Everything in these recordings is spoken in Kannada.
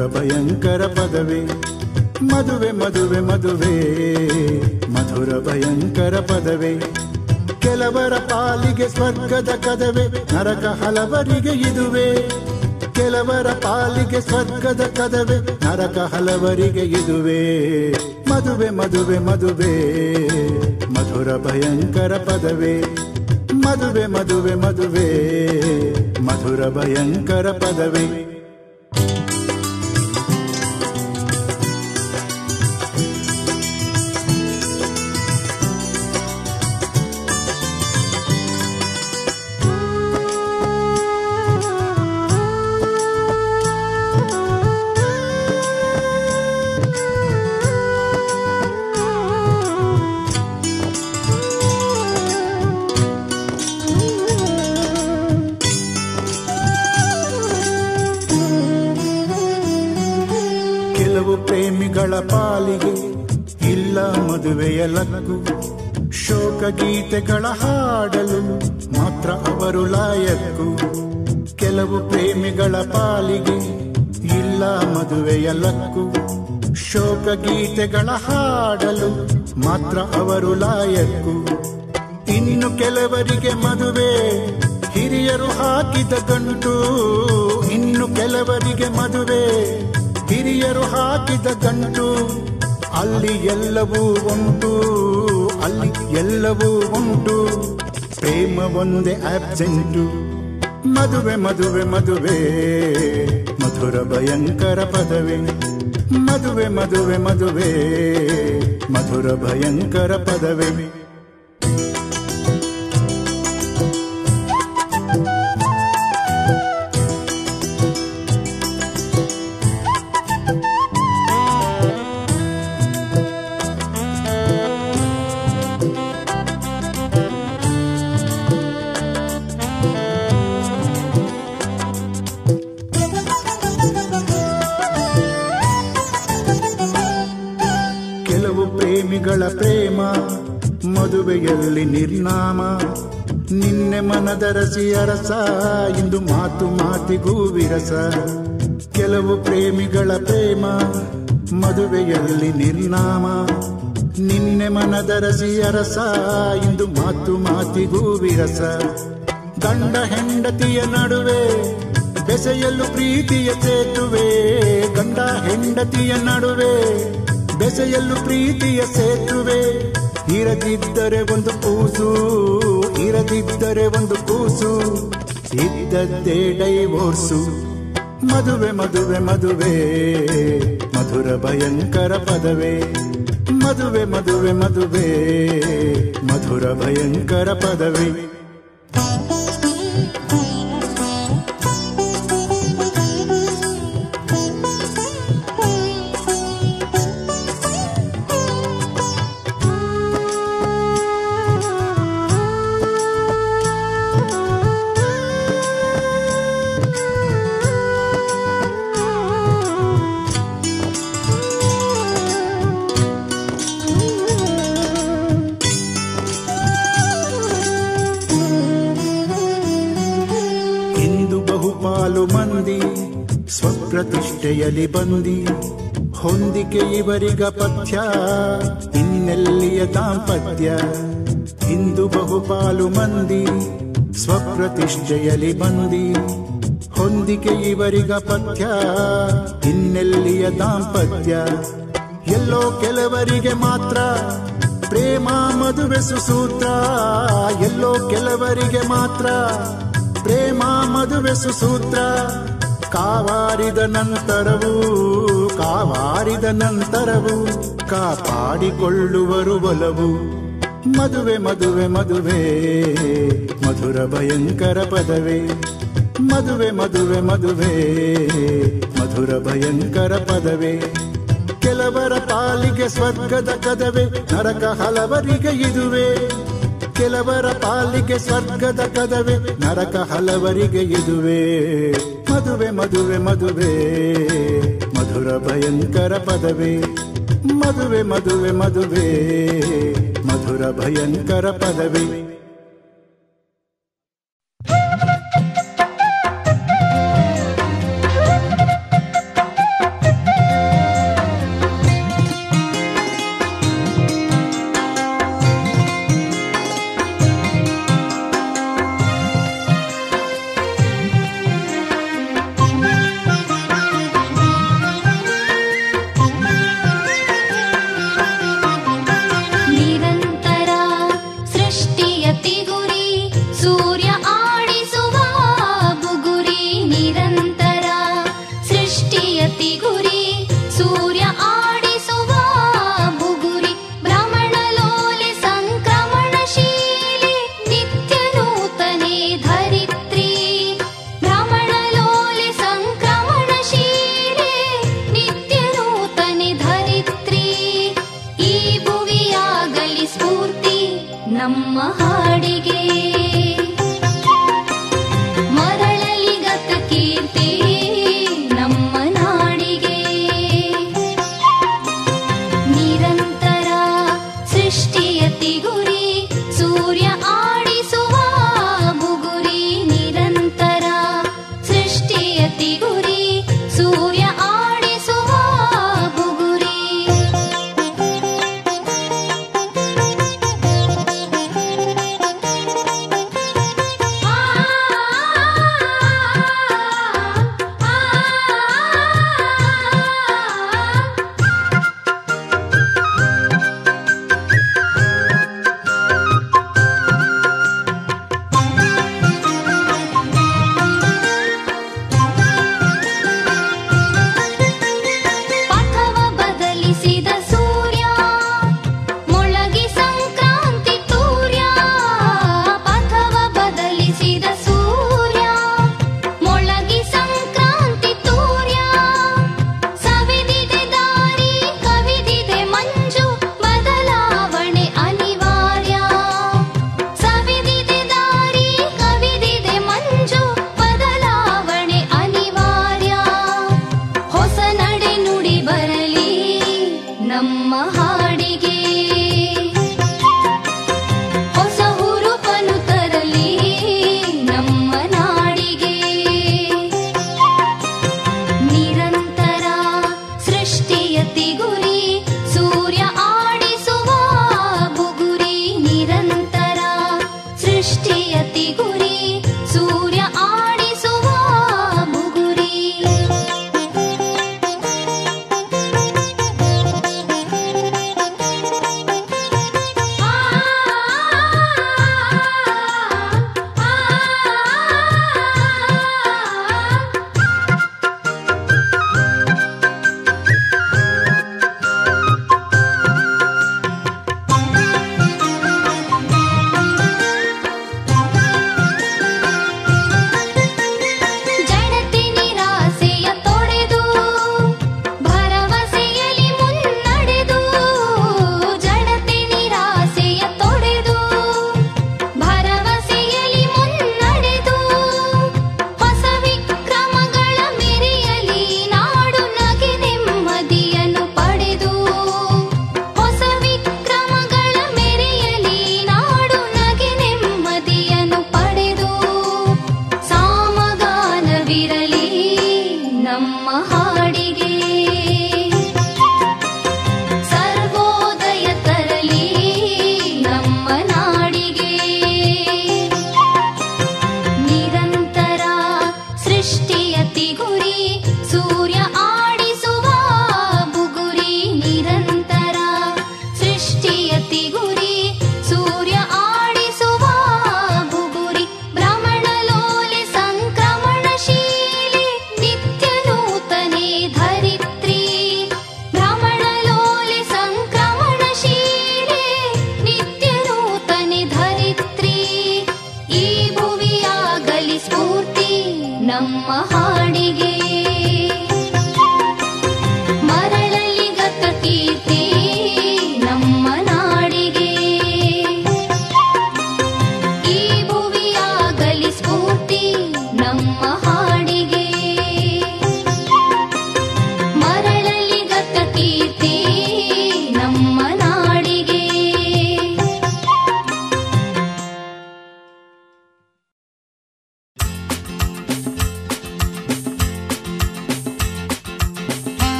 ಭಯಂಕರ ಪದವೇ ಮದುವೆ ಮದುವೆ ಮದುವೆ ಮಧುರ ಭಯಂಕರ ಪದವೇ ಕೆಲವರ ಪಾಲಿಗೆ ಸ್ವರ್ಗದ ಕದವೆ ನರಕ ಹಲವರಿಗೆ ಇದುವೆ ಕೆಲವರ ಪಾಲಿಗೆ ಸ್ವರ್ಗದ ಕದವೆ ನರಕ ಹಲವರಿಗೆ ಇದುವೆ ಮದುವೆ ಮದುವೆ ಮದುವೆ ಮಧುರ ಭಯಂಕರ ಪದವೇ ಮದುವೆ ಮದುವೆ ಮದುವೆ ಮಧುರ ಭಯಂಕರ ಪದವೇ ಕೆಲವು ಪ್ರೇಮಿಗಳ ಪಾಲಿಗೆ ಇಲ್ಲ ಮದುವೆಯ ಲಕ್ಕು ಶೋಕ ಗೀತೆಗಳ ಹಾಡಲು ಮಾತ್ರ ಅವರು ಲಾಯಕ್ಕು ಕೆಲವು ಪ್ರೇಮಿಗಳ ಪಾಲಿಗೆ ಇಲ್ಲ ಮದುವೆಯ ಲಕ್ಕು ಶೋಕ ಗೀತೆಗಳ ಹಾಡಲು ಮಾತ್ರ ಅವರು ಲಾಯಕ್ಕು ಇನ್ನು ಕೆಲವರಿಗೆ ಮದುವೆ ಹಿರಿಯರು ಹಾಕಿದ ಗಂಟು ಇನ್ನು ಕೆಲವರಿಗೆ ಮದುವೆ ಹಿರಿಯರು ಹಾಕಿದ ಗಂಟು ಅಲ್ಲಿ ಎಲ್ಲವೂ ಉಂಟು ಅಲ್ಲಿ ಎಲ್ಲವೂ ಉಂಟು ಪ್ರೇಮ ಒಂದೇ ಆಬ್ಸೆಂಟು ಮದುವೆ ಮದುವೆ ಮದುವೆ ಮಧುರ ಭಯಂಕರ ಪದವೇ ಮದುವೆ ಮದುವೆ ಮದುವೆ ಮಧುರ ಭಯಂಕರ ಪದವೇ ಕೆಲವು ಪ್ರೇಮಿಗಳ ಪ್ರೇಮ ಮದುವೆಯಲ್ಲಿ ನಿರ್ನಾಮ ನಿನ್ನೆ ಮನದರಸಿ ಅರಸ ಇಂದು ಮಾತು ಮಾತಿಗೂ ವಿರಸ ಕೆಲವು ಪ್ರೇಮಿಗಳ ಪ್ರೇಮ ಮದುವೆಯಲ್ಲಿ ನಿರ್ನಾಮ ನಿನ್ನೆ ಮನದರಸಿ ಅರಸ ಇಂದು ಮಾತು ಮಾತಿಗೂ ವಿರಸ ಗಂಡ ಹೆಂಡತಿಯ ನಡುವೆ ಬೆಸೆಯಲು ಪ್ರೀತಿಯ ಸೇತುವೆ ಗಂಡ ಹೆಂಡತಿಯ ನಡುವೆ ಬೆಸೆಯಲು ಪ್ರೀತಿಯ ಸೇತುವೆ ಇರದಿದ್ದರೆ ಒಂದು ಕೂಸು ಇರದಿದ್ದರೆ ಒಂದು ಕೂಸು ಇದ್ದದ್ದೇ ಡೈವೋರ್ಸು ಮದುವೆ ಮದುವೆ ಮದುವೆ ಮಧುರ ಭಯಂಕರ ಪದವೇ ಮದುವೆ ಮದುವೆ ಮದುವೆ ಮಧುರ ಭಯಂಕರ ಪದವೇ ಇಂದು ಬಹುಪಾಲು ಮಂದಿ ಸ್ವಪ್ರತಿಷ್ಠೆಯಲ್ಲಿ ಬಂದಿ ಹೊಂದಿಕೆ ಇವರಿಗ ಪಥ್ಯ ಇನ್ನೆಲ್ಲಿಯ ದಾಂಪತ್ಯ ಇಂದು ಬಹುಪಾಲು ಮಂದಿ ಸ್ವಪ್ರತಿಷ್ಠೆಯಲ್ಲಿ ಬಂದಿ ಹೊಂದಿಕೆ ಇವರಿಗ ಪಥ್ಯ ಇನ್ನೆಲ್ಲಿಯ ದಾಂಪತ್ಯ ಎಲ್ಲೋ ಕೆಲವರಿಗೆ ಮಾತ್ರ ಪ್ರೇಮ ಮದುವೆ ಸುಸೂತ್ರ ಎಲ್ಲೋ ಕೆಲವರಿಗೆ ಮಾತ್ರ ಪ್ರೇಮ ಮದುವೆ ಸುಸೂತ್ರ ಕಾವಾರಿದ ನಂತರವೂ ಕಾವಾರಿದ ನಂತರವೂ ಕಾಪಾಡಿಕೊಳ್ಳುವರು ಒಲವು ಮದುವೆ ಮದುವೆ ಮದುವೆ ಮಧುರ ಭಯಂಕರ ಪದವೇ ಮದುವೆ ಮದುವೆ ಮದುವೆ ಮಧುರ ಭಯಂಕರ ಪದವೇ ಕೆಲವರ ಪಾಲಿಗೆ ಸ್ವರ್ಗದ ಕದವೆ ನರಕ ಹಲವರಿಗೆ ಇದುವೆ ಕೆಲವರ ಪಾಲಿಗೆ ಸ್ವರ್ಗದ ಕದವೆ ನರಕ ಹಲವರಿಗೆ ಇದುವೆ ಮದುವೆ ಮದುವೆ ಮದುವೆ ಮಧುರ ಭಯಂಕರ ಪದವೇ ಮದುವೆ ಮದುವೆ ಮದುವೆ ಮಧುರ ಭಯಂಕರ ಪದವೇ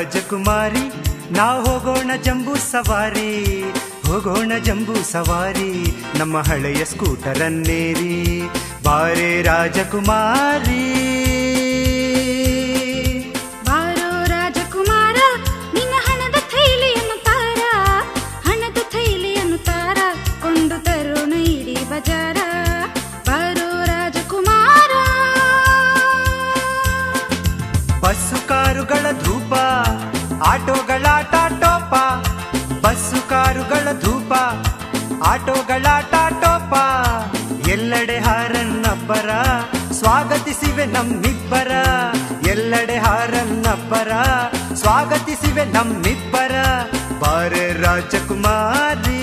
ರಾಜಕುಮಾರಿ ನಾವು ಹೋಗೋಣ ಜಂಬೂ ಸವಾರಿ ಹೋಗೋಣ ಜಂಬೂ ಸವಾರಿ ನಮ್ಮ ಹಳೆಯ ಸ್ಕೂಟರನ್ನೇರಿ ಬಾರೆ ರಾಜಕುಮಾರಿ ಬಾರೋ ರಾಜಕುಮಾರ ನಿನ್ನ ಹಣದ ಥೈಲಿಯನ್ನು ತಾರ ಹಣದ ಥೈಲಿಯನ್ನು ತಾರ ಕೊಂಡು ತರೋಣ ಇಡೀ ಬಜಾರ ಬಾರೋ ರಾಜಕುಮಾರ ಬಸ್ಸು ಕಾರುಗಳ ಧೂಪ ಆಟೋಗಳಾಟ ಟೋಪ ಬಸ್ಸು ಕಾರುಗಳ ಧೂಪ ಆಟೋಗಳಾಟ ಟೋಪ ಎಲ್ಲೆಡೆ ಹಾರನ್ನಬ್ಬರ ಸ್ವಾಗತಿಸಿವೆ ನಮ್ಮಿಬ್ಬರ ಎಲ್ಲೆಡೆ ಹಾರನ್ನಬ್ಬರ ಸ್ವಾಗತಿಸಿವೆ ನಮ್ಮಿಬ್ಬರ ಬಾರೆ ರಾಜಕುಮಾರಿ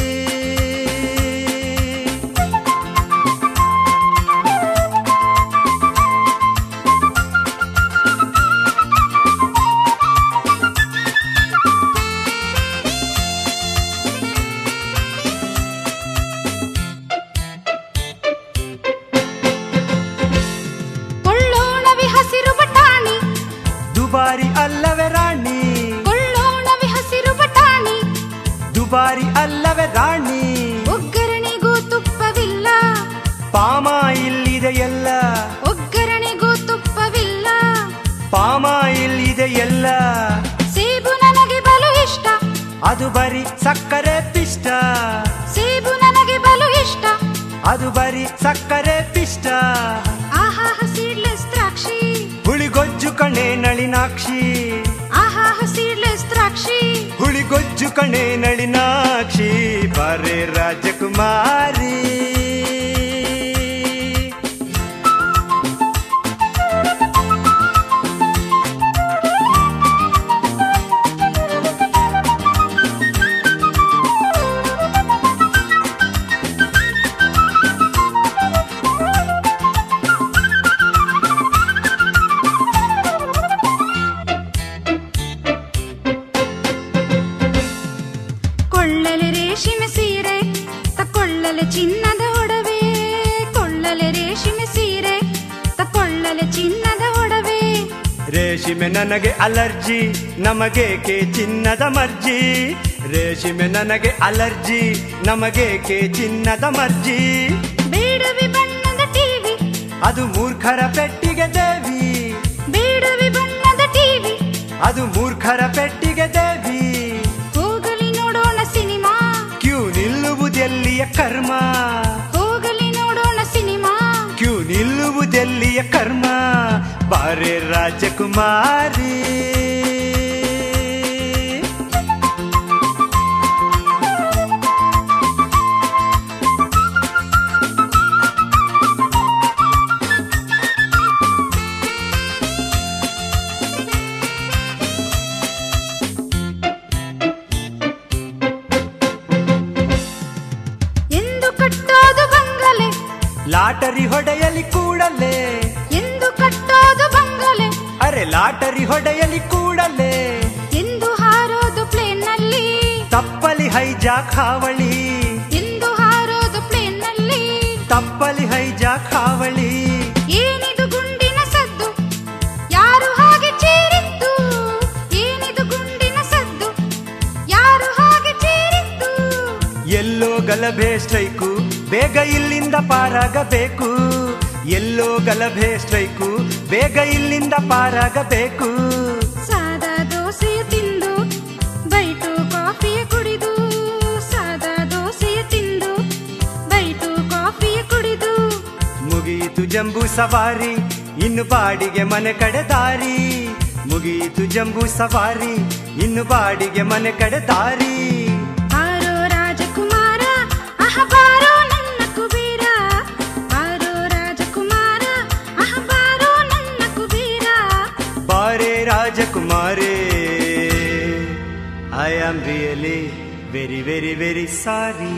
ಕೊಳ್ಳೋಣವಿ ಹಸಿರು ಬಟಾಣಿ ದುಬಾರಿ ಅಲ್ಲವೇ ರಾಣಿ ಕೊಳ್ಳೋಣವಿ ಹಸಿರು ಬಟಾಣಿ ದುಬಾರಿ ಅಲ್ಲವೇ ರಾಣಿ ಒಗ್ಗರಣೆಗೂ ತುಪ್ಪವಿಲ್ಲ ಪಾಮ ಇಲ್ಲಿದೆ ಎಲ್ಲ ಒಗ್ಗರಣೆಗೂ ತುಪ್ಪವಿಲ್ಲ ಪಾಮ ಇಲ್ಲಿದೆ ಎಲ್ಲ ಸೇಬು ನನಗೆ ಬಲು ಇಷ್ಟ ಅದು ಬರೀ ಸಕ್ಕರೆ ಪಿಷ್ಟ ಸೇಬು ನನಗೆ ಬಲು ಇಷ್ಟ ಅದು ಬರೀ ಸಕ್ಕರೆ ಪಿಷ್ಟ ಆಹಾ ಸೀಡ್ಲೆಸ್ ದ್ರಾಕ್ಷಿ ಹುಳಿಗೊಜ್ಜು ಕಣೆ ನಳಿನಾಕ್ಷಿ ಆಹಾ ಸೀಡ್ಲೆಸ್ ದ್ರಾಕ್ಷಿ ಹುಳಿಗೊಜ್ಜು ಕಣೆ ನಳಿನಾಕ್ಷಿ ಬಾರೆ ರಾಜಕುಮಾರಿ ಕೊಳ್ಳಲೆ ರೇಷ್ಮೆ ಸೀರೆ ತಕೊಳ್ಳಲೆ ಚಿನ್ನದ ಒಡವೆ ಕೊಳ್ಳಲೆ ರೇಷ್ಮೆ ಸೀರೆ ತಕೊಳ್ಳಲೆ ಚಿನ್ನದ ಒಡವೆ ರೇಷ್ಮೆ ನನಗೆ ಅಲರ್ಜಿ ನಮಗೇಕೆ ಚಿನ್ನದ ಮರ್ಜಿ ರೇಷ್ಮೆ ನನಗೆ ಅಲರ್ಜಿ ನಮಗೇಕೆ ಚಿನ್ನದ ಮರ್ಜಿ ಬೇಡವಿ ಬಣ್ಣದ ಟಿವಿ ಅದು ಮೂರ್ಖರ ಪೆಟ್ಟಿಗೆ ದೇವಿ ಬೇಡವಿ ಬಣ್ಣದ ಟಿವಿ ಅದು ಮೂರ್ಖರ ಪೆಟ್ಟಿಗೆ ದೇವಿ ಹೋಗಲಿ ನೋಡೋಣ ಸಿನಿಮಾ ಕ್ಯೂ ನಿಲ್ಲುವುದೆಲ್ಲಿಯ ಕರ್ಮ ಹೋಗಲಿ ನೋಡೋಣ ಸಿನಿಮಾ ಕ್ಯೂ ನಿಲ್ಲುವುದೆಲ್ಲಿಯ ಕರ್ಮ ಬಾರೆ ರಾಜಕುಮಾರಿ ಎಂದು ಕಟ್ಟೋದು ಬಂಗಲೆ ಲಾಟರಿ ಹೊಡೆಯಲಿ ಕೂಡಲೇ ಎಂದು ಕಟ್ಟೋದು ಬಂಗಲೆ ಅರೆ ಲಾಟರಿ ಹೊಡೆಯಲಿ ಕೂಡಲೇ ಎಂದು ಹಾರೋದು ಪ್ಲೇನ್ ನಲ್ಲಿ ತಪ್ಪಲಿ ಹೈಜಾಕ್ ಹಾವಳಿ ಎಂದು ಹಾರೋದು ಪ್ಲೇನ್ ನಲ್ಲಿ ತಪ್ಪಲಿ ಹೈಜಾಕ್ ಹಾವಳಿ ಏನಿದು ಗುಂಡಿನ ಸದ್ದು ಯಾರು ಹಾಗೆ ಚೀರಿದ್ದು ಏನಿದು ಗುಂಡಿನ ಸದ್ದು ಯಾರು ಹಾಗೆ ಚೀರಿದ್ದು ಎಲ್ಲೋ ಗಲಭೆ ಸ್ಟ್ರೈಕು ಬೇಗ ಇಲ್ಲಿಂದ ಪಾರಾಗಬೇಕು ಎಲ್ಲೋ ಗಲಭೆ ಸ್ಟ್ರೈಕು ಬೇಗ ಇಲ್ಲಿಂದ ಪಾರಾಗಬೇಕು ಸಾದಾ ದೋಸೆಯ ತಿಂದು ಬೈಟು ಕಾಫಿಯ ಕುಡಿದು ಸಾದಾ ದೋಸೆಯ ತಿಂದು ಬೈಟು ಕಾಫಿಯ ಕುಡಿದು ಮುಗಿಯಿತು ಜಂಬೂ ಸವಾರಿ ಇನ್ನು ಬಾಡಿಗೆ ಮನೆ ಕಡೆ ದಾರಿ ಮುಗಿಯಿತು ಜಂಬೂ ಸವಾರಿ ಇನ್ನು ಬಾಡಿಗೆ ಮನೆ ಕಡೆ ದಾರಿ ಆರೋ ರಾಜಕುಮಾರ ಅಹ ಬಾರೋ ನನ್ನ ಕುಬೇರ ಆರೋ ರಾಜಕುಮಾರ ಅಹ ಬಾರೋ ನನ್ನ ಕುಬೇರ ಬಾರೆ ರಾಜಕುಮಾರೇ I am really very very very sorry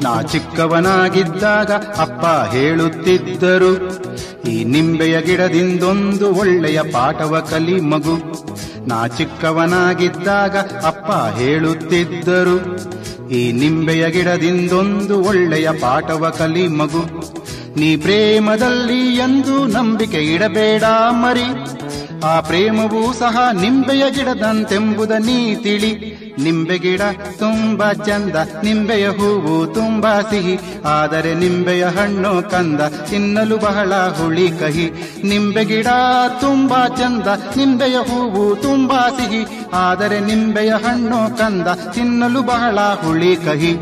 ನಾ ಚಿಕ್ಕವನಾಗಿದ್ದಾಗ ಅಪ್ಪ ಹೇಳುತ್ತಿದ್ದರು ಈ ನಿಂಬೆಯ ಗಿಡದಿಂದೊಂದು ಒಳ್ಳೆಯ ಪಾಠವ ಕಲಿ ಮಗು ನಾ ಚಿಕ್ಕವನಾಗಿದ್ದಾಗ ಅಪ್ಪ ಹೇಳುತ್ತಿದ್ದರು ಈ ನಿಂಬೆಯ ಗಿಡದಿಂದೊಂದು ಒಳ್ಳೆಯ ಪಾಠವ ಕಲಿ ಮಗು ನೀ ಪ್ರೇಮದಲ್ಲಿ ಎಂದು ನಂಬಿಕೆ ಇಡಬೇಡ ಮರಿ ಆ ಪ್ರೇಮವೂ ಸಹ ನಿಂಬೆಯ ಗಿಡದಂತೆಂಬುದ ನೀ ತಿಳಿ ನಿಂಬೆ ಗಿಡ ತುಂಬಾ ಚಂದ ನಿಂಬೆಯ ಹೂವು ತುಂಬಾ ಸಿಹಿ ಆದರೆ ನಿಂಬೆಯ ಹಣ್ಣು ಕಂದ ತಿನ್ನಲು ಬಹಳ ಹುಳಿ ಕಹಿ ನಿಂಬೆ ಗಿಡ ತುಂಬಾ ಚಂದ ನಿಂಬೆಯ ಹೂವು ತುಂಬಾ ಸಿಹಿ ಆದರೆ ನಿಂಬೆಯ ಹಣ್ಣು ಕಂದ ತಿನ್ನಲು ಬಹಳ ಹುಳಿ ಕಹಿ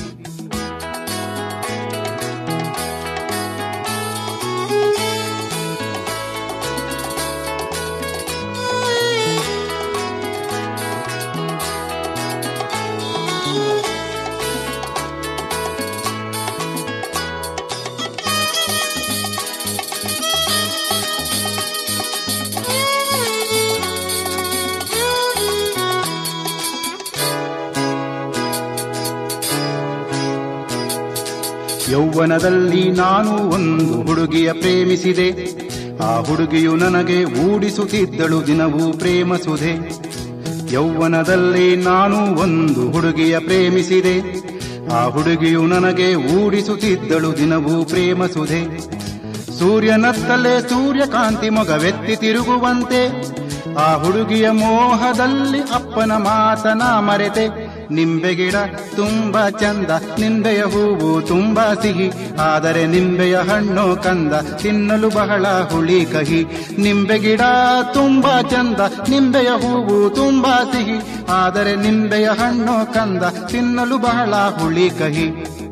ಯೌವನದಲ್ಲಿ ನಾನು ಒಂದು ಹುಡುಗಿಯ ಪ್ರೇಮಿಸಿದೆ ಆ ಹುಡುಗಿಯು ನನಗೆ ಊಡಿಸುತ್ತಿದ್ದಳು ದಿನವೂ ಪ್ರೇಮ ಸುಧೆ ಯೌವನದಲ್ಲಿ ನಾನು ಒಂದು ಹುಡುಗಿಯ ಪ್ರೇಮಿಸಿದೆ ಆ ಹುಡುಗಿಯು ನನಗೆ ಊಡಿಸುತ್ತಿದ್ದಳು ದಿನವೂ ಪ್ರೇಮ ಸುಧೆ ಸೂರ್ಯನತ್ತಲೇ ಸೂರ್ಯಕಾಂತಿ ಮೊಗವೆತ್ತಿ ತಿರುಗುವಂತೆ ಆ ಹುಡುಗಿಯ ಮೋಹದಲ್ಲಿ ಅಪ್ಪನ ಮಾತನ ಮರೆತೆ ನಿಂಬೆ ಗಿಡ ತುಂಬಾ ಚಂದ ನಿಂಬೆಯ ಹೂವು ತುಂಬಾ ಸಿಹಿ ಆದರೆ ನಿಂಬೆಯ ಹಣ್ಣು ಕಂದ ತಿನ್ನಲು ಬಹಳ ಹುಳಿ ಕಹಿ ನಿಂಬೆ ಗಿಡ ತುಂಬಾ ಚಂದ ನಿಂಬೆಯ ಹೂವು ತುಂಬಾ ಸಿಹಿ ಆದರೆ ನಿಂಬೆಯ ಹಣ್ಣು ಕಂದ ತಿನ್ನಲು ಬಹಳ ಹುಳಿ ಕಹಿ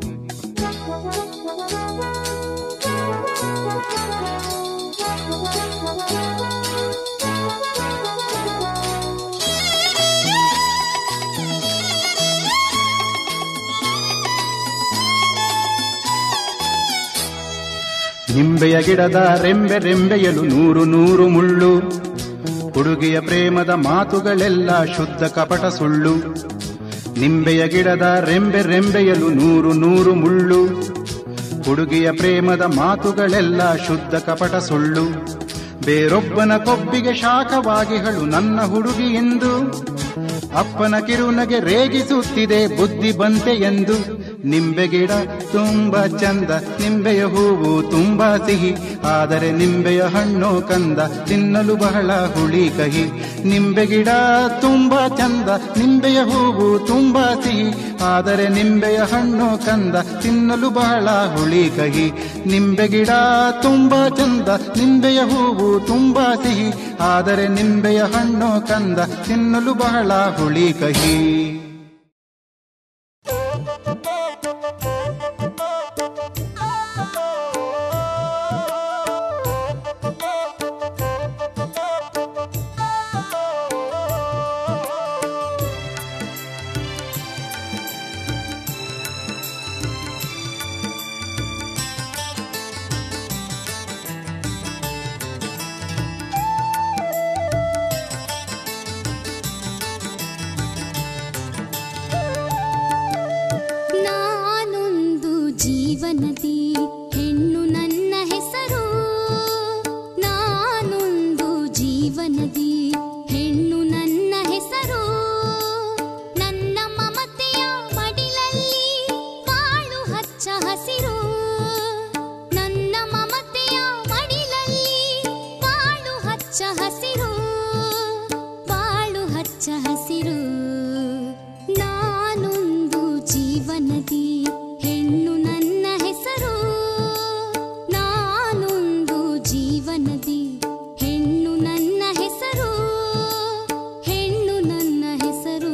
ನಿಂಬೆಯ ಗಿಡದ ರೆಂಬೆ ರೆಂಬೆಯಲು ನೂರು ನೂರು ಮುಳ್ಳು ಹುಡುಗಿಯ ಪ್ರೇಮದ ಮಾತುಗಳೆಲ್ಲ ಶುದ್ಧ ಕಪಟ ಸುಳ್ಳು ನಿಂಬೆಯ ಗಿಡದ ರೆಂಬೆ ರೆಂಬೆಯಲು ನೂರು ನೂರು ಮುಳ್ಳು ಹುಡುಗಿಯ ಪ್ರೇಮದ ಮಾತುಗಳೆಲ್ಲ ಶುದ್ಧ ಕಪಟ ಸುಳ್ಳು ಬೇರೊಬ್ಬನ ಕೊಬ್ಬಿಗೆ ಶಾಖವಾಗಿಹಳು ನನ್ನ ಹುಡುಗಿ ಎಂದು ಅಪ್ಪನ ಕಿರುನಗೆ ರೇಗಿಸುತ್ತಿದೆ ಬುದ್ಧಿ ಬಂತೆ ಎಂದು ನಿಂಬೆ ಗಿಡ ತುಂಬಾ ಚಂದ ನಿಂಬೆಯ ಹೂವು ತುಂಬಾ ಸಿಹಿ ಆದರೆ ನಿಂಬೆಯ ಹಣ್ಣು ಕಂದ ತಿನ್ನಲು ಬಹಳ ಹುಳಿ ಕಹಿ ನಿಂಬೆ ಗಿಡ ತುಂಬಾ ಚಂದ ನಿಂಬೆಯ ಹೂವು ತುಂಬಾ ಸಿಹಿ ಆದರೆ ನಿಂಬೆಯ ಹಣ್ಣು ಕಂದ ತಿನ್ನಲು ಬಹಳ ಹುಳಿ ಕಹಿ ನಿಂಬೆ ಗಿಡ ತುಂಬಾ ಚಂದ ನಿಂಬೆಯ ಹೂವು ತುಂಬಾ ಸಿಹಿ ಆದರೆ ನಿಂಬೆಯ ಹಣ್ಣು ಕಂದ ತಿನ್ನಲು ಬಹಳ ಹುಳಿ ಕಹಿ ನಾನೊಂದು ಜೀವನದಿ ಹೆಣ್ಣು ನನ್ನ ಹೆಸರು ನಾನೊಂದು ಜೀವನದಿ ಹೆಣ್ಣು ನನ್ನ ಹೆಸರು ನನ್ನ ಮಮತೆಯ ಮಡಿಲಲ್ಲಿ ಬಾಳು ಹಚ್ಚ ಹಸಿರು ನನ್ನ ಮಮತೆಯ ಮಡಿಲಲ್ಲಿ ಬಾಳು ಹಚ್ಚ ಹಸಿರು ಬಾಳು ಹಚ್ಚ ಹಸಿರು ನಾನೊಂದು ಜೀವನದಿ ಹೆಣ್ಣು ನನ್ನ ಹೆಸರು ನಾನೊಂದು ಜೀವನದಿ ಹೆಣ್ಣು ನನ್ನ ಹೆಸರು ಹೆಣ್ಣು ನನ್ನ ಹೆಸರು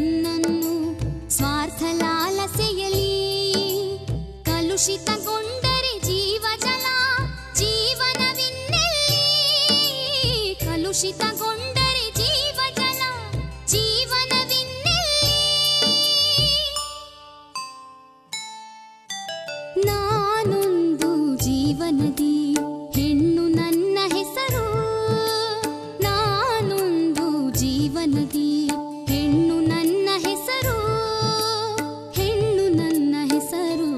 ನಿನ್ನನ್ನು ಸ್ವಾರ್ಥ ಲಾಲಸೆಯಲಿ ಕಲುಷಿತಗೊಂಡರೆ ಜೀವಜಲ ಜೀವನವಿನ್ನೆಲ್ಲಿ ಕಲುಷಿತಗೊಂಡರೆ ಜೀವಜಲ ಜೀವನವಿನ್ನೆಲ್ಲಿ ನಾನೊಂದು ಜೀವನದಿ ಹೆಣ್ಣು ನನ್ನ ಹೆಸರು ನಾನೊಂದು ಜೀವನದಿ ಹೆಣ್ಣು ನನ್ನ ಹೆಸರು ಹೆಣ್ಣು ನನ್ನ ಹೆಸರು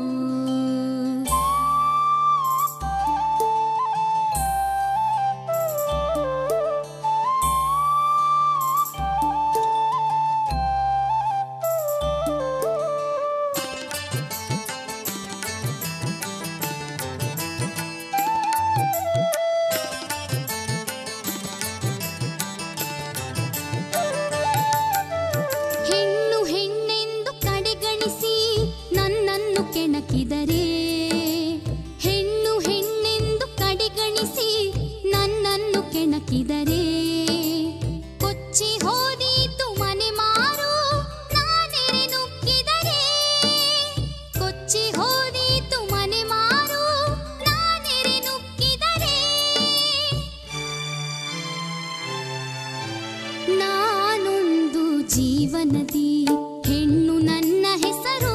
ಹೆಣ್ಣು ಹೆಣ್ಣೆಂದು ಕಡೆಗಣಿಸಿ ನನ್ನನ್ನು ಕೆಣಕಿದರೆ ಹೆಣ್ಣು ಹೆಣ್ಣೆಂದು ಕಡೆಗಣಿಸಿ ನನ್ನನ್ನು ಕೆಣಕಿದರೆ ಕೊಚ್ಚಿ ಹೋದೀತು ಮನೆ ಮಾರು ನಾನೆರೆ ನುಗ್ಗಿದರೆ ಕೊಚ್ಚಿ ಹೋದೀತು ಮನೆ ಮಾರು ನಾನೆರೆ ನುಗ್ಗಿದರೆ ನಾನೊಂದು ಜೀವನದಿ ಹೆಣ್ಣು ನನ್ನ ಹೆಸರು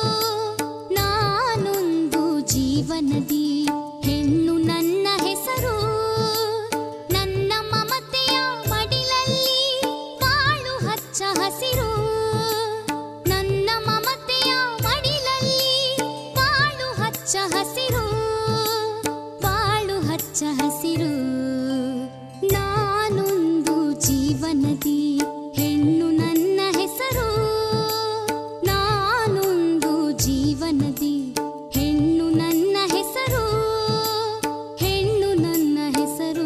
ನಾನೊಂದು ಜೀವನದಿ ಹೆಣ್ಣು ನನ್ನ ಹೆಸರು ನನ್ನ ಮಮತೆಯ ಮಡಿಲಲ್ಲಿ ಬಾಳು ಹಚ್ಚ ಹಸಿರು ನನ್ನ ಮಮತೆಯ ಮಡಿಲಲ್ಲಿ ಬಾಳು ಹಚ್ಚ ಹಸಿರು ಬಾಳು ಹಚ್ಚ ಹಸಿರು ನಾನೊಂದು ಜೀವನದಿ ಹೆಣ್ಣು ನನ್ನ ಹೆಸರು ನಾನೊಂದು ಜೀವನದಿ ಹೆಣ್ಣು ನನ್ನ ಹೆಸರು ಹೆಣ್ಣು ನನ್ನ ಹೆಸರು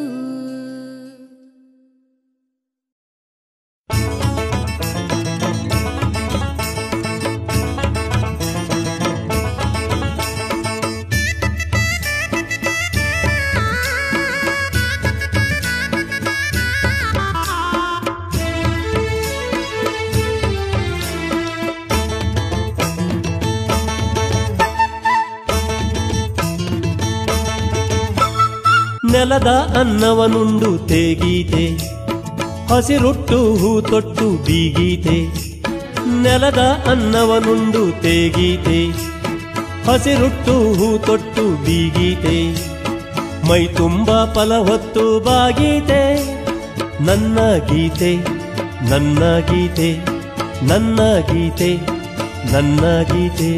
ನೆಲದ ಅನ್ನವನುಂಡು ತೇಗೀತೆ ಹಸಿರುಟ್ಟು ಹೂ ತೊಟ್ಟು ಬೀಗೀತೆ ನೆಲದ ಅನ್ನವನುಂಡು ತೇಗೀತೆ ಹಸಿರುಟ್ಟು ಹೂ ತೊಟ್ಟು ಬೀಗೀತೆ ಮೈ ತುಂಬ ಫಲ ಹೊತ್ತು ಬಾಗೀತೆ ನನ್ನ ಗೀತೆ ನನ್ನ ಗೀತೆ ನನ್ನ ಗೀತೆ ನನ್ನ ಗೀತೆ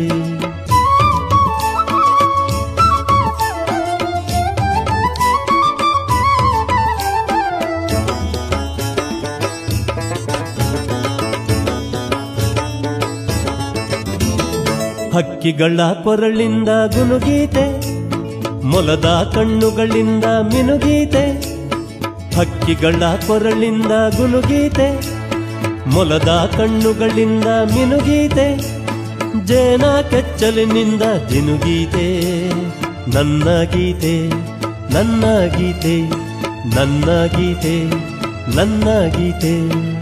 ಹಕ್ಕಿಗಳ ಕೊರಳಿಂದ ಗುನುಗೀತೆ ಮೊಲದ ಕಣ್ಣುಗಳಿಂದ ಮಿನುಗೀತೆ ಹಕ್ಕಿಗಳ ಕೊರಳಿಂದ ಗುನುಗೀತೆ ಮೊಲದ ಕಣ್ಣುಗಳಿಂದ ಮಿನುಗೀತೆ ಜೇನ ಕೆಚ್ಚಲಿನಿಂದ ಜಿನುಗೀತೆ ನನ್ನ ಗೀತೆ ನನ್ನ ಗೀತೆ ನನ್ನ ಗೀತೆ ನನ್ನ ಗೀತೆ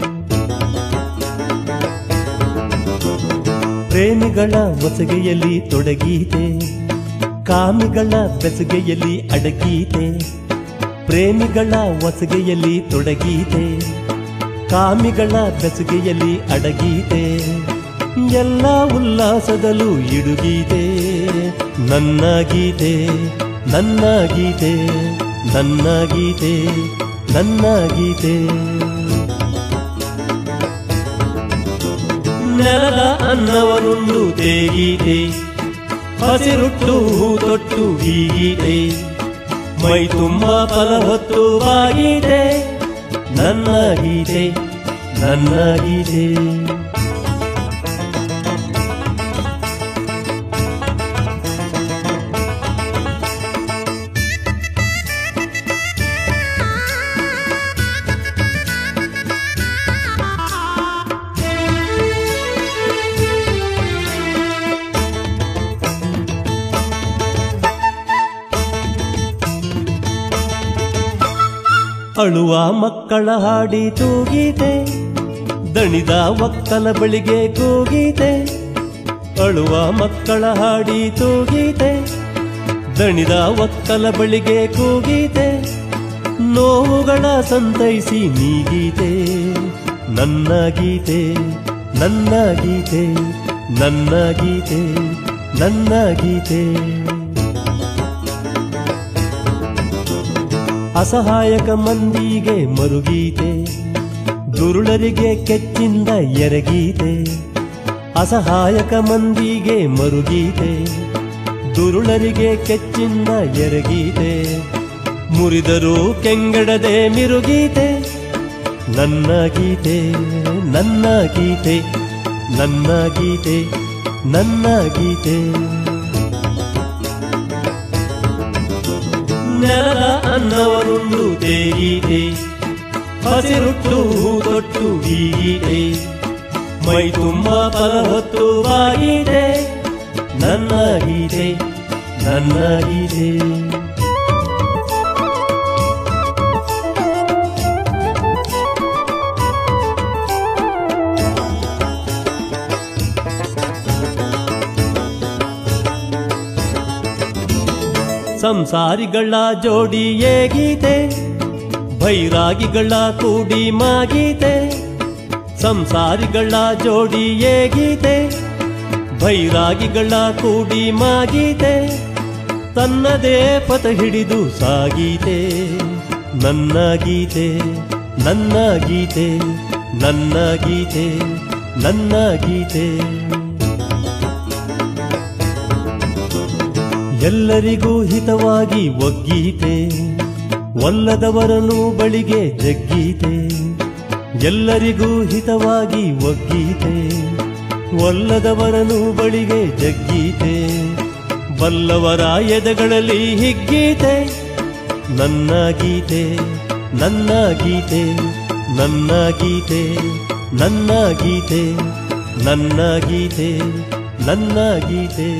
ಪ್ರೇಮಿಗಳ ಮೊಸಗೆಯಲ್ಲಿ ತೊಡಗೀತೆ ಕಾಮಿಗಳ ಬೆಸುಗೆಯಲ್ಲಿ ಅಡಗೀತೆ ಪ್ರೇಮಿಗಳ ಒಸಗೆಯಲ್ಲಿ ತೊಡಗೀತೆ ಕಾಮಿಗಳ ಬೆಸುಗೆಯಲ್ಲಿ ಅಡಗೀತೆ ಎಲ್ಲ ಉಲ್ಲಾಸದಲ್ಲೂ ಇಡುಗೀತೆ ನನ್ನ ಗೀತೆ ನನ್ನ ಗೀತೆ ನನ್ನ ಗೀತೆ ನನ್ನ ಗೀತೆ ನೆಲದ ಅನ್ನವನುಂಡು ತೇಗೀತೆ ಹಸಿರುಟ್ಟು ಹೂ ತೊಟ್ಟು ಬೀಗೀತೆ ಮೈ ತುಂಬ ಫಲ ಹೊತ್ತು ಬಾಗೀತೆ ನನ್ನ ಗೀತೆ ನನ್ನ ಗೀತೆ ಅಳುವ ಮಕ್ಕಳ ಹಾಡಿ ತೂಗೀತೆ ದಣಿದ ಒಕ್ಕಲ ಬಳಿಗೆ ಕೂಗೀತೆ ಅಳುವ ಮಕ್ಕಳ ಹಾಡಿ ತೂಗೀತೆ ದಣಿದ ಒಕ್ಕಲ ಬಳಿಗೆ ಕೂಗೀತೆ ನೋವುಗಳ ಸಂತೈಸಿ ನೀಗೀತೆ ನನ್ನ ಗೀತೆ ನನ್ನ ಗೀತೆ ನನ್ನ ಗೀತೆ ನನ್ನ ಗೀತೆ ಅಸಹಾಯಕ ಮಂದಿಗೆ ಮರುಗೀತೆ ದುರುಳರಿಗೆ ಕೆಚ್ಚಿಂದ ಎರಗೀತೆ ಅಸಹಾಯಕ ಮಂದಿಗೆ ಮರುಗೀತೆ ದುರುಳರಿಗೆ ಕೆಚ್ಚಿಂದ ಎರಗೀತೆ ಮುರಿದರೂ ಕೆಂಗಡದೆ ಮಿರುಗೀತೆ ನನ್ನ ಗೀತೆ ನನ್ನ ಗೀತೆ ನನ್ನ ಗೀತೆ ನನ್ನ ಗೀತೆ ನೆಲದ ಅನ್ನವನುಂಡು ತೇಗೀತೆ ಹಸಿರುಟ್ಟು ಹೂ ತೊಟ್ಟು ಬೀಗೀತೆ ಮೈ ತುಂಬ ಫಲ ಹೊತ್ತು ಬಾಗೀತೆ ನನ್ನ ಗೀತೆ ನನ್ನ ಗೀತೆ ಸಂಸಾರಿಗಳ ಜೋಡಿ ಏಗೀತೆ ಭೈರಾಗಿಗಳ ಕೂಡಿ ಮಾಗೀತೆ ಸಂಸಾರಿಗಳ ಜೋಡಿ ಏಗೀತೆ ಭೈರಾಗಿಗಳ ಕೂಡಿ ಮಾಗೀತೆ ತನ್ನದೇ ಪಥ ಹಿಡಿದು ಸಾಗೀತೆ ನನ್ನ ಗೀತೆ ನನ್ನ ಗೀತೆ ನನ್ನ ಗೀತೆ ನನ್ನ ಗೀತೆ ಎಲ್ಲರಿಗೂ ಹಿತವಾಗಿ ಒಗ್ಗೀತೆ ಒಲ್ಲದವರನು ಬಳಿಗೆ ಜಗ್ಗೀತೆ ಎಲ್ಲರಿಗೂ ಹಿತವಾಗಿ ಒಗ್ಗೀತೆ ಒಲ್ಲದವರನು ಬಳಿಗೆ ಜಗ್ಗೀತೆ ಬಲ್ಲವರ ಎದೆಗಳಲ್ಲಿ ಹಿಗ್ಗೀತೆ ನನ್ನ ಗೀತೆ ನನ್ನ ಗೀತೆ ನನ್ನ ಗೀತೆ ನನ್ನ ಗೀತೆ ನನ್ನ ಗೀತೆ ನನ್ನ ಗೀತೆ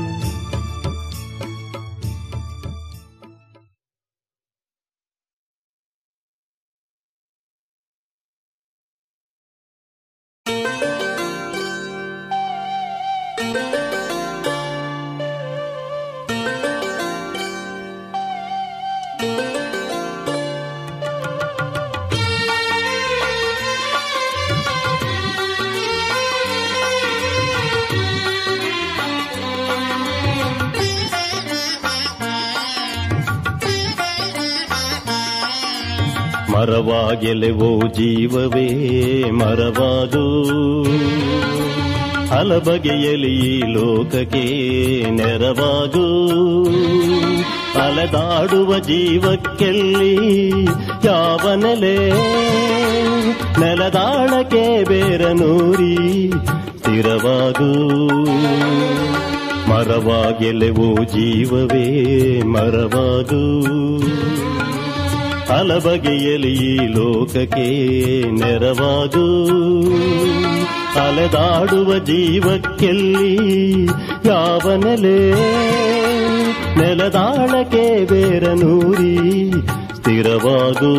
ಮರವಾಗೆಲೆವೋ ಜೀವವೇ ಮರವಾದು ಹಲಬಗೆಯಲಿ ಈ ಲೋಕಕ್ಕೆ ನೆರವಾಗು ಅಲೆದಾಡುವ ಜೀವಕ್ಕೆಲ್ಲಿ ಯಾವ ನೆಲೆ ನೆಲದಾಳಕ್ಕೆ ಬೇರನೂರಿ ಸ್ಥಿರವಾಗು ಮರವಾಗೆಲೆವೋ ಜೀವವೇ ಮರವಾಗು ಹಲಬಗೆಯಲಿ ಈ ಲೋಕಕ್ಕೆ ನೆರವಾಗು ಅಲೆದಾಡುವ ಜೀವಕ್ಕೆಲ್ಲಿ ಯಾವ ನೆಲೆ ನೆಲದಾಳಕ್ಕೆ ಬೇರನೂರಿ ಸ್ಥಿರವಾಗು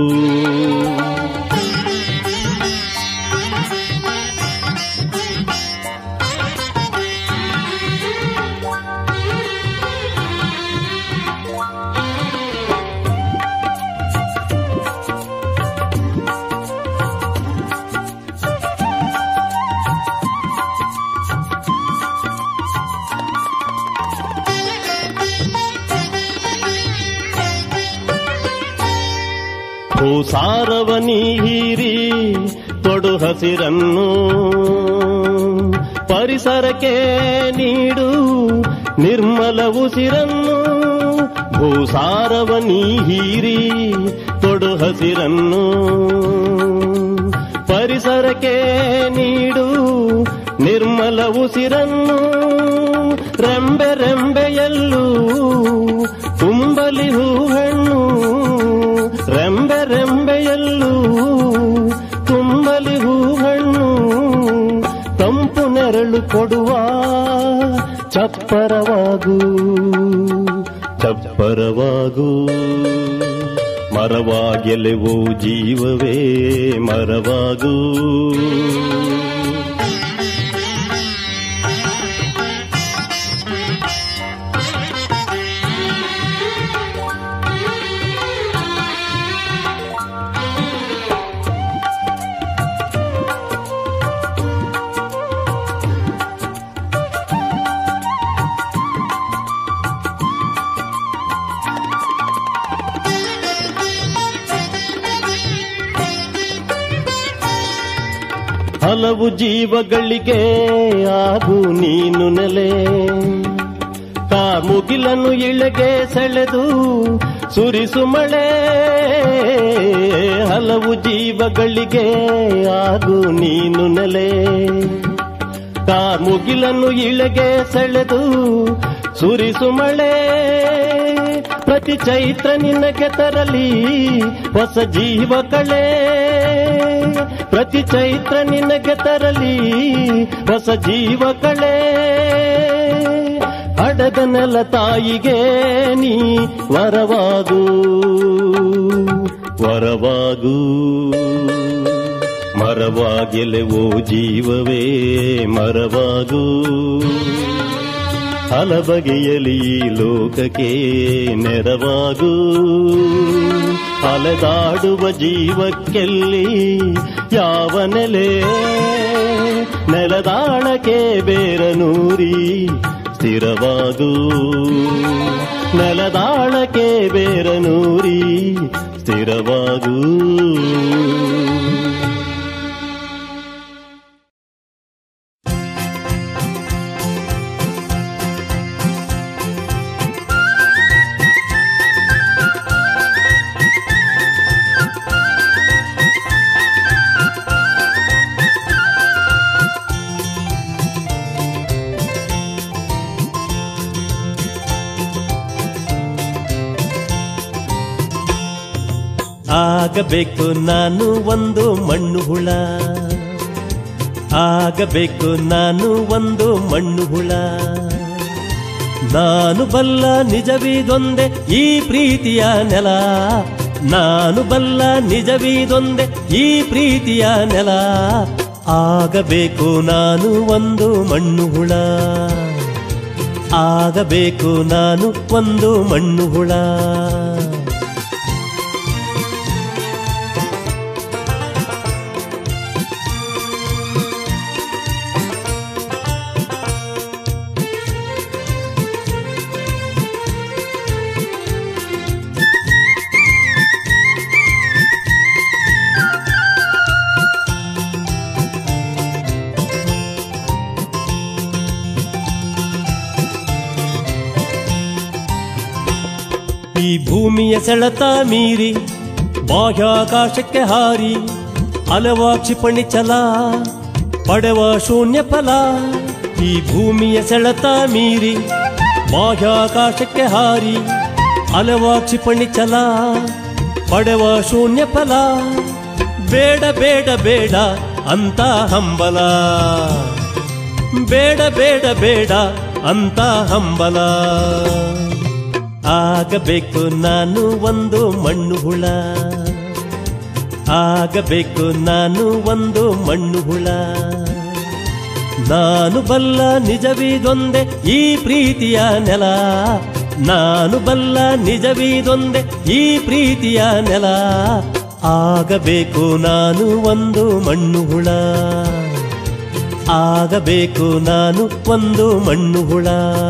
ಭೂಸಾರವನಿ ಹೀರಿ ತೊಡು ಹಸಿರನ್ನು ಪರಿಸರಕ್ಕೆ ನೀಡು ನಿರ್ಮಲ ಉಸಿರನ್ನು ಭೂಸಾರವನಿ ಹೀರಿ ತೊಡು ಹಸಿರನ್ನು ಪರಿಸರಕ್ಕೆ ನೀಡು ನಿರ್ಮಲ ಉಸಿರನ್ನು ರೆಂಬೆ ರೆಂಬೆಯಲ್ಲೂ ತುಂಬಲಿ ಹೂಹಣ್ಣು ರೆಂಬೆ ರೆಂಬೆಯಲ್ಲೂ ತುಂಬಲಿ ಹೂಹಣ್ಣು ತಂಪು ನೆರಳು ಕೊಡುವ ಚಪ್ಪರವಾಗು ಚಪ್ಪರವಾಗು ಮರವಾಗೆಲೆವೋ ಜೀವವೇ ಮರವಾಗೂ ಹಲವು ಜೀವಗಳಿಗೆ ಆಗು ನೀನು ನೆಲೆ ಮುಗಿಲನ್ನು ಇಳೆಗೆ ಸೆಳೆದು ಸುರಿಸು ಮಳೆ ಹಲವು ಜೀವಗಳಿಗೆ ಆಗು ನೀನು ನೆಲೆ ಮುಗಿಲನ್ನು ಇಳೆಗೆ ಸೆಳೆದು ಸುರಿಸು ಮಳೆ ಪ್ರತಿ ಚೈತ್ರ ನಿನಗೆ ತರಲಿ ಹೊಸ ಜೀವ ಕಳೆ ಪ್ರತಿ ಚೈತ್ರ ನಿನಗೆ ತರಲಿ ಹೊಸ ಜೀವ ಕಳೆ ಅಡದ ನೆಲ ತಾಯಿಗೆ ನೀ ವರವಾಗು ವರವಾಗು ಮರವಾಗೆಲೆವೋ ಜೀವವೇ ಮರವಾಗು ಹಲಬಗೆಯಲಿ ಈ ಲೋಕಕ್ಕೆ ನೆರವಾಗು ಅಲೆದಾಡುವ ಜೀವಕ್ಕೆಲ್ಲಿ ಯಾವ ನೆಲೆ ನೆಲದಾಳಕ್ಕೆ ಬೇರನೂರಿ ಸ್ಥಿರವಾಗು ನೆಲದಾಳಕ್ಕೆ ಬೇರನೂರಿ ಸ್ಥಿರವಾಗೂ ಆಗಬೇಕು ನಾನು ಒಂದು ಮಣ್ಣು ಹುಳ ಆಗಬೇಕು ನಾನು ಒಂದು ಮಣ್ಣು ಹುಳ ನಾನು ಬಲ್ಲ ನಿಜವಿದೊಂದೆ ಈ ಪ್ರೀತಿಯ ನೆಲ ನಾನು ಬಲ್ಲ ನಿಜವಿದೊಂದೆ ಈ ಪ್ರೀತಿಯ ನೆಲ ಆಗಬೇಕು ನಾನು ಒಂದು ಮಣ್ಣು ಹುಳ ಆಗಬೇಕು ನಾನು ಒಂದು ಮಣ್ಣು ಹುಳ ಈ ಭೂಮಿಯ ಸೆಳೆತ ಮೀರಿ ಬಾಹ್ಯಾಕಾಶಕ್ಕೆ ಹಾರಿ ಅಲವ ಕ್ಷಿಪಣಿ ಚಲ ಪಡೆವ ಶೂನ್ಯ ಫಲ ಈ ಭೂಮಿಯ ಸೆಳೆತ ಮೀರಿ ಬಾಹ್ಯಾಕಾಶಕ್ಕೆ ಹಾರಿ ಅಲವ ಕ್ಷಿಪಣಿ ಚಲ ಪಡೆವ ಶೂನ್ಯ ಫಲ ಬೇಡ ಬೇಡ ಬೇಡ ಅಂತ ಹಂಬಲ ಬೇಡ ಬೇಡ ಬೇಡ ಅಂತ ಹಂಬಲ ಆಗಬೇಕು ನಾನು ಒಂದು ಮಣ್ಣು ಹುಳ ಆಗಬೇಕು ನಾನು ಒಂದು ಮಣ್ಣು ಹುಳ ನಾನು ಬಲ್ಲ ನಿಜವಿದೊಂದೆ ಈ ಪ್ರೀತಿಯ ನೆಲ ನಾನು ಬಲ್ಲ ನಿಜವಿದೊಂದೆ ಈ ಪ್ರೀತಿಯ ನೆಲ ಆಗಬೇಕು ನಾನು ಒಂದು ಮಣ್ಣು ಹುಳ ಆಗಬೇಕು ನಾನು ಒಂದು ಮಣ್ಣು ಹುಳ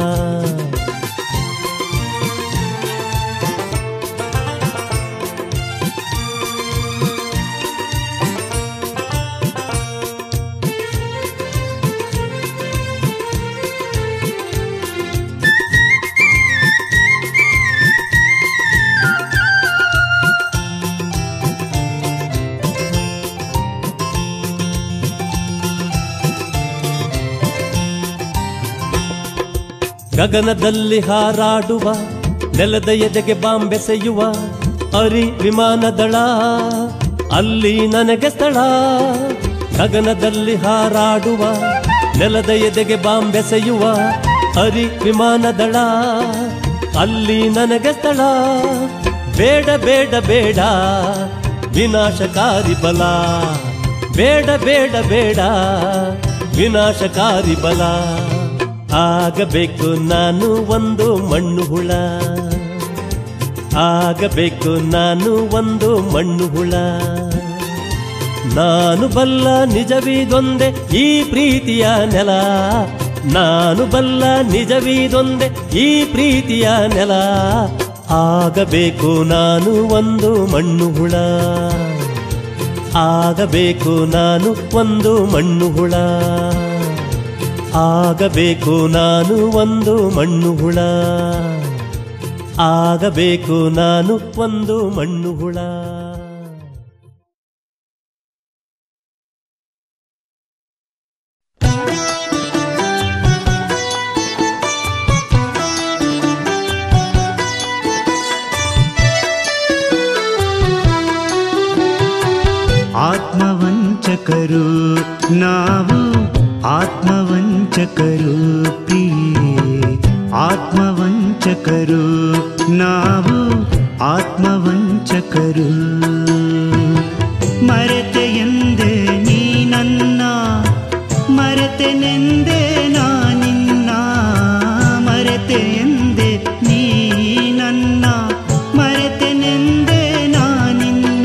ಗಗನದಲ್ಲಿ ಹಾರಾಡುವ ನೆಲದ ಎದೆಗೆ ಬಾಂಬೆಸೆಯುವ ಅರಿ ವಿಮಾನದಳ ಅಲ್ಲಿ ನನಗೆ ಸ್ಥಳ ಗಗನದಲ್ಲಿ ಹಾರಾಡುವ ನೆಲದ ಎದೆಗೆ ಬಾಂಬೆಸೆಯುವ ಅರಿ ವಿಮಾನದಳ ಅಲ್ಲಿ ನನಗೆ ಸ್ಥಳ ಬೇಡ ಬೇಡ ಬೇಡ ವಿನಾಶಕಾರಿ ಬಲ ಬೇಡ ಬೇಡ ಬೇಡ ವಿನಾಶಕಾರಿ ಬಲ ಆಗಬೇಕು ನಾನು ಒಂದು ಮಣ್ಣು ಹುಳ ಆಗಬೇಕು ನಾನು ಒಂದು ಮಣ್ಣು ಹುಳ ನಾನು ಬಲ್ಲ ನಿಜವಿದೊಂದೆ ಈ ಪ್ರೀತಿಯ ನೆಲ ನಾನು ಬಲ್ಲ ನಿಜವಿದೊಂದೆ ಈ ಪ್ರೀತಿಯ ನೆಲ ಆಗಬೇಕು ನಾನು ಒಂದು ಮಣ್ಣು ಹುಳ ಆಗಬೇಕು ನಾನು ಒಂದು ಮಣ್ಣು ಹುಳ ಆಗಬೇಕು ನಾನು ಒಂದು ಮಣ್ಣು ಹುಳ ಆಗಬೇಕು ನಾನು ಒಂದು ಮಣ್ಣು ಹುಳ ಆತ್ಮವಂಚಕರು ನಾವು ಆತ್ಮವಂಚಕರು ಪ್ರಿಯೇ ಆತ್ಮವಂಚಕರು ನಾವು ಆತ್ಮವಂಚಕರು ಮರೆತೆ ಎಂದೆ ನೀ ನನ್ನ ಮರೆತೆನೆಂದೆ ನಾನಿನ್ನ ಮರೆತೆ ಎಂದೆ ನೀ ನನ್ನ ಮರೆತೆನೆಂದೆ ನಾನಿನ್ನ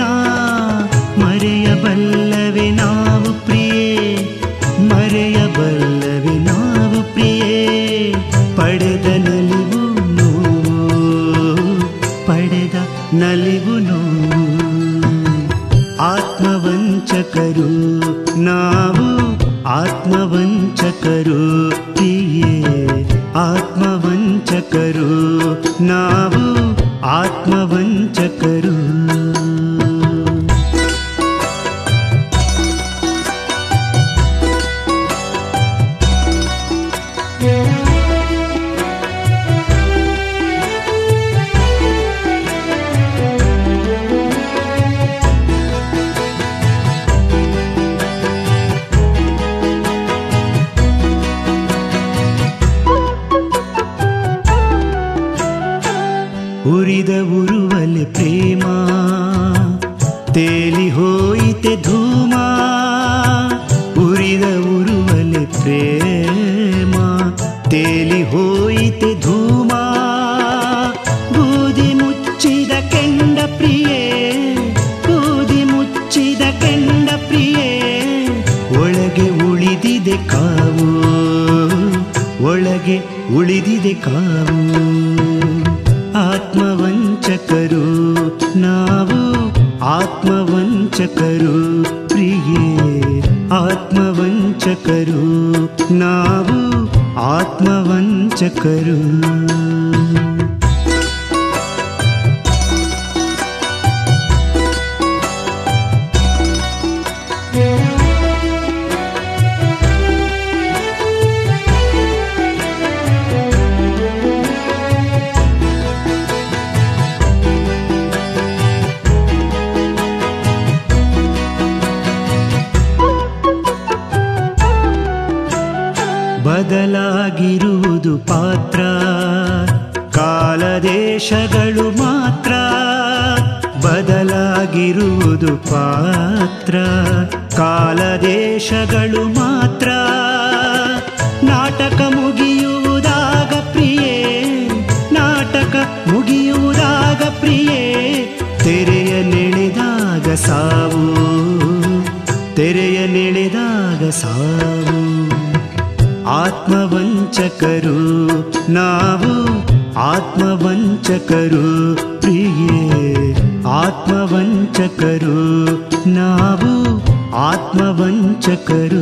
ಮರೆಯಬಲ್ಲವೆ ನಾವು ಪ್ರಿಯೇ ಮರೆಯಬಲ್ಲವೆ ನಾವು ಪ್ರಿಯೇ ಪಡೆದ ನಲಿವು ನೋವು ಪಡೆದ ನಲಿವು ನೋವು ಆತ್ಮವಂಚಕರು ನಾವು ಆತ್ಮವಂಚಕರು ಪ್ರಿಯೇ ಆತ್ಮವಂಚಕರು ನಾವು ಆತ್ಮವಂಚಕರು ಉರಿದ ಉರುವಲೆ ಪ್ರೇಮ ತೇಲಿ ಹೋಯಿತೆ ಧೂಮ ಉರಿದ ಉರುವಲೆ ಪ್ರೇಮ ತೇಲಿ ಹೋಯಿತೆ ಧೂಮ ಬೂದಿ ಮುಚ್ಚಿದ ಕೆಂಡ ಪ್ರಿಯೇ ಬೂದಿ ಮುಚ್ಚಿದ ಕೆಂಡ ಪ್ರಿಯೇ ಒಳಗೆ ಉಳಿದಿದೆ ಕಾವು ಒಳಗೆ ಉಳಿದಿದೆ ಕಾವು ಆತ್ಮವಂಚಕರು ನಾವು ಆತ್ಮವಂಚಕರು ಪ್ರಿಯೇ ಆತ್ಮವಂಚಕರು ನಾವು ಆತ್ಮವಂಚಕರು ಬದಲಾಗಿರುವುದು ಪಾತ್ರ ಕಾಲದೇಶಗಳು ಮಾತ್ರ ಬದಲಾಗಿರುವುದು ಪಾತ್ರ ಕಾಲದೇಶಗಳು ಮಾತ್ರ ನಾಟಕ ಮುಗಿಯುವುದಾಗ ಪ್ರಿಯೇ ನಾಟಕ ಮುಗಿಯುವುದಾಗ ಪ್ರಿಯೇ ತೆರೆಯ ನೆಳೆದಾಗ ಸಾವು ತೆರೆಯ ನೆಳೆದಾಗ ಸಾವು ಆತ್ಮವಂಚಕರು ನಾವು ಆತ್ಮವಂಚಕರು ಪ್ರಿಯೇ ಆತ್ಮವಂಚಕರು ನಾವು ಆತ್ಮವಂಚಕರು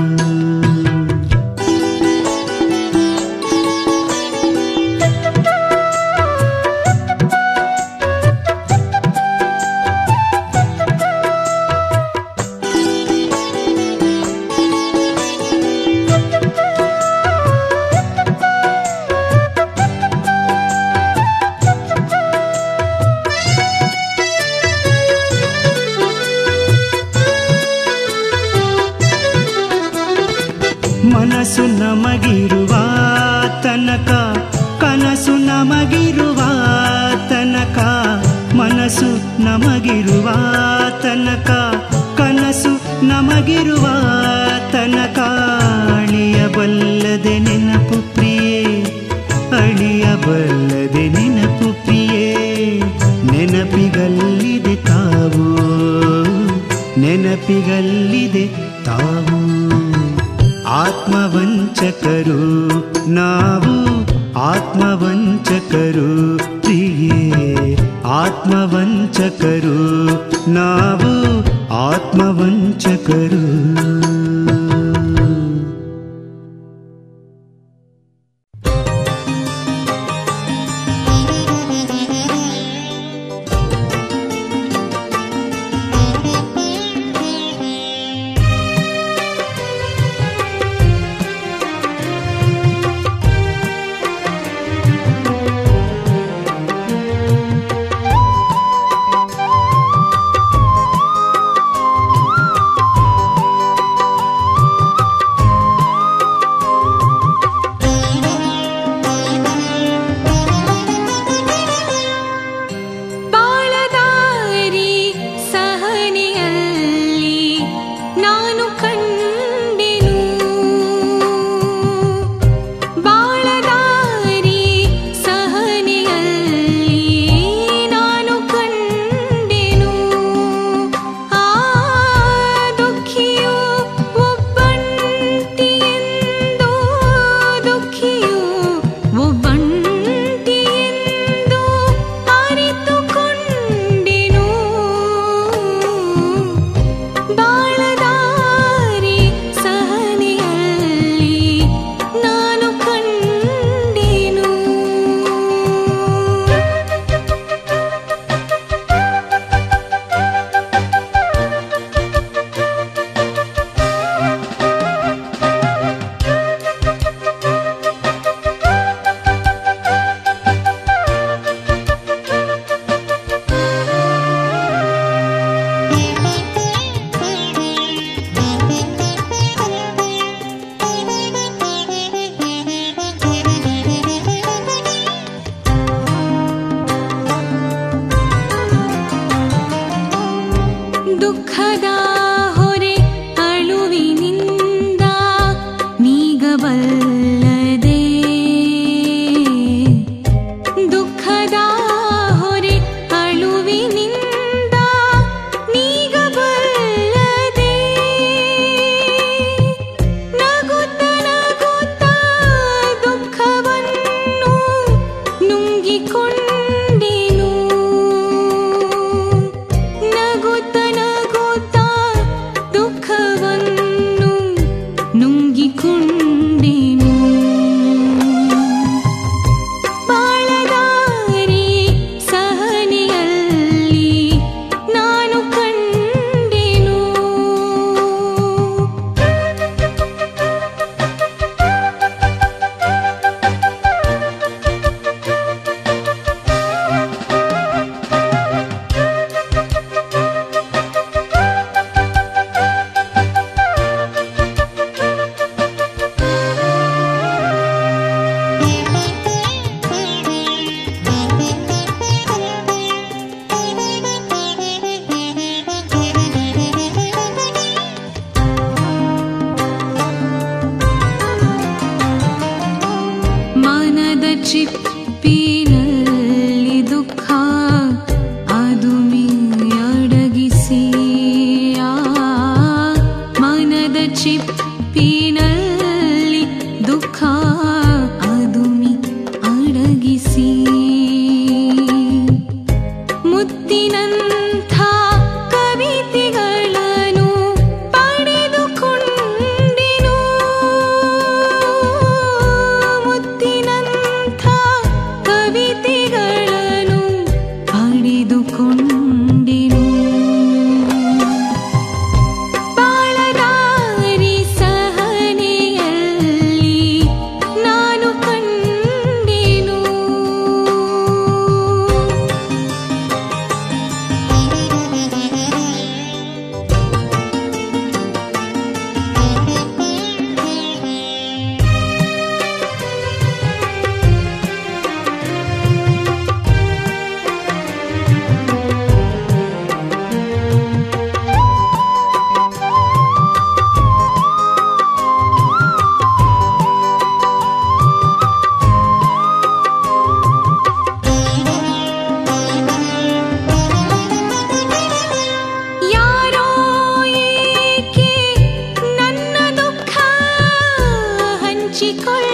ಮನಸ್ಸು ನಮಗಿರುವ ತನಕ ಕನಸು ನಮಗಿರುವ ತನಕ ಮನಸ್ಸು ನಮಗಿರುವ ತನಕ ಕನಸು ನಮಗಿರುವ ತನಕ ಅಳಿಯಬಲ್ಲದೆ ನೆನಪು ಪ್ರಿಯೇ ಅಳಿಯಬಲ್ಲದೆ ನೆನಪು ಪ್ರಿಯೇ ನೆನಪಿಗಲ್ಲಿದೆ ತಾವು ನೆನಪಿಗಲ್ಲಿದೆ ತಾವು ಆತ್ಮವಂಚಕರು ನಾವು ಆತ್ಮವಂಚಕರು ಪ್ರಿಯೇ ಆತ್ಮವಂಚಕರು ನಾವು ಆತ್ಮವಂಚಕರು ಬಾಳದಾರಿ ಸಹನೆಯಲ್ಲಿ ನಾನು ಕಂಡೆನು ಬಾಳದಾರಿ ಸಹನೆಯಲ್ಲಿ ನಾನು ಕಂಡೆನು ಆ ದುಃಖಿಯು ಒಬ್ಬಂಟಿಯೆಂದು ದುಃಖಿಯು ಒಬ್ಬಂಟಿಯೆಂದು ಅರಿತುಕೊಂಡೆನು ಬಾಳದಾರಿ ಸಹನೆಯಲ್ಲಿ ನಾನು ಕಂಡೆನು ದುಃಖದ ಹೊರೆ ಅಳುವಿನಿಂದ ನೀಗಬಲ್ಲದೆ ದುಃಖದ ಹೊರೆ ಅಳುವಿನಿಂದ ನೀಗಬಲ್ಲದೆ ನಗುತ್ತ ನಗುತ್ತ ದುಃಖವನ್ನು ನುಂಗಿಕೊಂಡೆನು ನಗುತ್ತ ನಗುತ್ತ ದುಃಖವನ್ನು ನುಂಗಿಕೊಂಡೆನು ಬಾಳದಾರಿ ಸಹನೆಯಲ್ಲಿ ನಾನು ಕಂಡೆನು ಮನದ ಚಿಪ್ಪಿನಲ್ಲಿ ದುಃಖ ಅದು ಅಡಗಿಸಿ ಆ ಮನದ ಚಿಪ್ಪಿನಲ್ಲಿ ದುಃಖ ಅದು ಅಡಗಿಸಿ ಮುತ್ತಿನಂಥ ಕವಿತೆಗಳನ್ನು ಪಡೆದುಕೊಂಡೆನು ಮುತ್ತಿನಂಥ ಕವಿತೆಗಳನ್ನು ಹಂಚಿಕೊಳ್ಳ